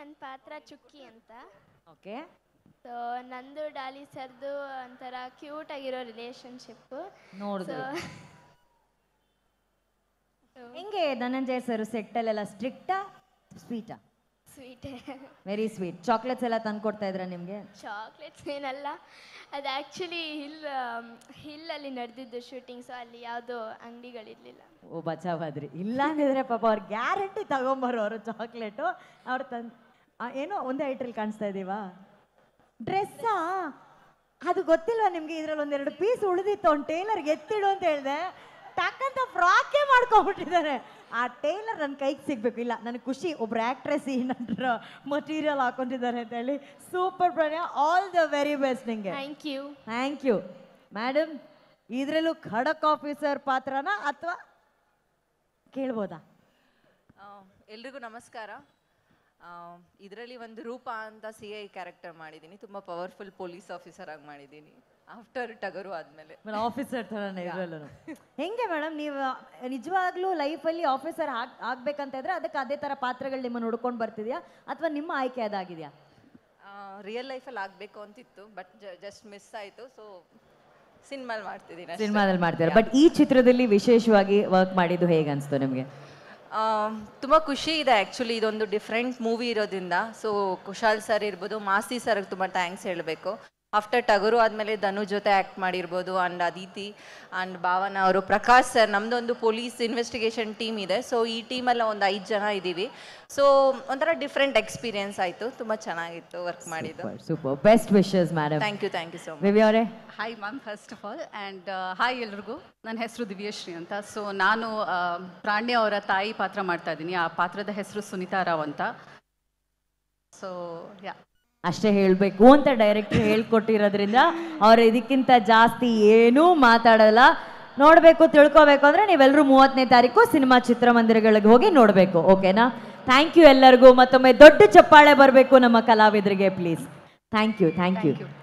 ನನ್ನ ಪಾತ್ರ ಚುಕ್ಕಿ ಅಂತ ಓಕೆ ಸೊ ನಂದು ಡಾಲಿ ಸರ್ದು ಒಂಥರ ಕ್ಯೂಟ್ ಆಗಿರೋ ರಿಲೇಶನ್ಶಿಪ್ ನೋಡಿದ್ರು ಹೆಂಗೆ ಧನಂಜಯ ಸರ್ ಸೆಟ್ಟಲ್ಲೆಲ್ಲ ಸ್ಟ್ರಿಕ್ಟಾ ಸ್ವೀಟಾ ಸ್ವೀಟ್ ವೆರಿ ಸ್ವೀಟ್ ಚಾಕ್ಲೇಟ್ಸ್ ಎಲ್ಲ ತಂದು ಕೊಡ್ತಾ ಇದ್ರ ನಿಮಗೆ ಚಾಕ್ಲೇಟ್ಸ್ ಏನಲ್ಲ ಅದು ಆ್ಯಕ್ಚುಲಿ ಹಿಲ್ ಹಿಲ್ಲಲ್ಲಿ ನಡೆದಿದ್ದು ಶೂಟಿಂಗ್ ಸೊ ಅಲ್ಲಿ ಯಾವುದೋ ಅಂಗಡಿಗಳಿರಲಿಲ್ಲ ಓ ಬಚಾವಾದ್ರಿ ಇಲ್ಲ ಅಂದಿದ್ರೆ ಪಾಪ ಅವ್ರು ಗ್ಯಾರಂಟಿ ತಗೊಂಬರೋರು ಚಾಕ್ಲೇಟು ಅವ್ರು ತಂದು ಏನೋ ಒಂದೇ ಐಟ್ರಲ್ಲಿ ಕಾಣಿಸ್ತಾ ಇದೀವಾ ಡ್ರೆಸ್ಸಾ ಅದು ಗೊತ್ತಿಲ್ವಾ ನಿಮ್ಗೆ ಇದ್ರಲ್ಲಿ ಒಂದೆರಡು ಪೀಸ್ ಉಳಿದಿತ್ತು ಅವ್ನು ಟೈಲರ್ಗೆ ಎತ್ತಿಡು ಅಂತ ಹೇಳಿದೆ ಟಕ್ಕಂತ ಫ್ರಾಕೇ ಮಾಡ್ಕೊಂಡ್ಬಿಟ್ಟಿದ್ದಾರೆ ಆ ಟೈಲರ್ ನನ್ನ ಕೈಗೆ ಸಿಗ್ಬೇಕು ಇಲ್ಲ ನನಗೆ ಖುಷಿ ಒಬ್ರು ಆ್ಯಕ್ಟ್ರೆಸ್ ಈ ನನ್ನ ಮಟೀರಿಯಲ್ ಹಾಕೊಂಡಿದ್ದಾರೆ ಅಂತ ಹೇಳಿ super Pranaya all the very best ನಿಂಗೆ thank you thank you madam ಇದರಲ್ಲೂ ಖಡಕ್ ಆಫೀಸರ್ ಪಾತ್ರನಾ ಅಥವಾ ಕೇಳ್ಬೋದಾ ಆ, ಎಲ್ರಿಗೂ ನಮಸ್ಕಾರ ಇದರಲ್ಲಿ ಒಂದು ರೂಪ ಅಂತ ಸಿ ಐ ಕ್ಯಾರೆಕ್ಟರ್ ಮಾಡಿದ್ದೀನಿ ತುಂಬ ಪವರ್ಫುಲ್ ಪೊಲೀಸ್ ಆಫೀಸರ್ ಆಗಿ ಮಾಡಿದ್ದೀನಿ ಆಫ್ಟರ್ ಟಗರು ಆದಮೇಲೆ ಆಫೀಸರ್ ಥರನೇ ಇದರಲ್ಲೂ ಹೆಂಗೆ ಮೇಡಮ್ ನೀವು ನಿಜವಾಗ್ಲೂ ಲೈಫಲ್ಲಿ ಆಫೀಸರ್ ಆಗ್ ಆಗ್ಬೇಕಂತ ಇದ್ರೆ ಅದಕ್ಕೆ ಅದೇ ಥರ ಪಾತ್ರಗಳು ನಿಮ್ಮನ್ನು ಹುಡ್ಕೊಂಡು ಬರ್ತಿದ್ಯಾ ಅಥವಾ ನಿಮ್ಮ ಆಯ್ಕೆ ಅದಾಗಿದೆಯಾ ರಿಯಲ್ ಲೈಫಲ್ಲಿ ಆಗಬೇಕು ಅಂತಿತ್ತು ಬಟ್ ಜಸ್ಟ್ ಮಿಸ್ ಆಯಿತು ಸೊ ಸಿನಿಮಾಲ್ ಮಾಡ್ತಿದ್ದೀನಿ ಅಷ್ಟೇ. ಸಿನಿಮಾದಲ್ಲಿ ಮಾಡ್ತೀರಾ ಬಟ್ ಈ ಚಿತ್ರದಲ್ಲಿ ವಿಶೇಷವಾಗಿ ವರ್ಕ್ ಮಾಡಿದ್ದು ಹೇಗೆ ಅನಿಸ್ತು ನಿಮಗೆ ಆ, ತುಂಬ ಖುಷಿ ಇದೆ ಆ್ಯಕ್ಚುಲಿ ಇದೊಂದು ಡಿಫ್ರೆಂಟ್ ಮೂವಿ ಇರೋದ್ರಿಂದ ಸೊ ಕುಶಾಲ್ ಸರ್ ಇರ್ಬೋದು ಮಾಸಿ ಸರ್ಗೆ ತುಂಬ ಥ್ಯಾಂಕ್ಸ್ ಹೇಳಬೇಕು ಆಫ್ಟರ್ ಟಗರು ಆದಮೇಲೆ ಧನು ಜೊತೆ ಆ್ಯಕ್ಟ್ ಮಾಡಿರ್ಬೋದು ಆ್ಯಂಡ್ ಅದಿತಿ ಆ್ಯಂಡ್ ಭಾವನ ಅವರು ಪ್ರಕಾಶ್ ಸರ್ ನಮ್ಮದೊಂದು ಪೊಲೀಸ್ ಇನ್ವೆಸ್ಟಿಗೇಷನ್ ಟೀಮ್ ಇದೆ ಸೊ ಈ ಟೀಮೆಲ್ಲ ಒಂದು ಐದು ಜನ ಇದ್ದೀವಿ ಸೊ ಒಂಥರ ಡಿಫ್ರೆಂಟ್ ಎಕ್ಸ್ಪೀರಿಯನ್ಸ್ ಆಯಿತು ತುಂಬ ಚೆನ್ನಾಗಿತ್ತು ವರ್ಕ್ ಮಾಡಿದ್ದು super best wishes madam thank you thank you so much Vivi ಅವರೇ hi ma'am first of all and hi ಎಲ್ರಿಗೂ ನನ್ನ ಹೆಸರು ದಿವ್ಯಶ್ರೀ ಅಂತ ಸೊ ನಾನು ಆ, ಪ್ರಾಣ್ಯ ಅವರ ತಾಯಿ ಪಾತ್ರ ಮಾಡ್ತಾ ಇದ್ದೀನಿ ಆ ಪಾತ್ರದ ಹೆಸರು ಸುನೀತಾ ರಾವ್ ಅಂತ ಸೊ ಯಾ ಅಷ್ಟೇ ಹೇಳಬೇಕು ಅಂತ ಡೈರೆಕ್ಟರ್ ಹೇಳ್ಕೊಟ್ಟಿರೋದ್ರಿಂದ ಅವ್ರು ಇದಕ್ಕಿಂತ ಜಾಸ್ತಿ ಏನೂ ಮಾತಾಡಲ್ಲ ನೋಡಬೇಕು ತಿಳ್ಕೊಬೇಕು ಅಂದರೆ ನೀವೆಲ್ಲರೂ ಮೂವತ್ತನೇ ತಾರೀಕು ಸಿನಿಮಾ ಚಿತ್ರಮಂದಿರಗಳಿಗೆ ಹೋಗಿ ನೋಡಬೇಕು ಓಕೆನಾ ಥ್ಯಾಂಕ್ ಯು ಎಲ್ಲರಿಗೂ ಮತ್ತೊಮ್ಮೆ ದೊಡ್ಡ ಚಪ್ಪಾಳೆ ಬರಬೇಕು ನಮ್ಮ ಕಲಾವಿದರಿಗೆ please thank you thank you Thank you.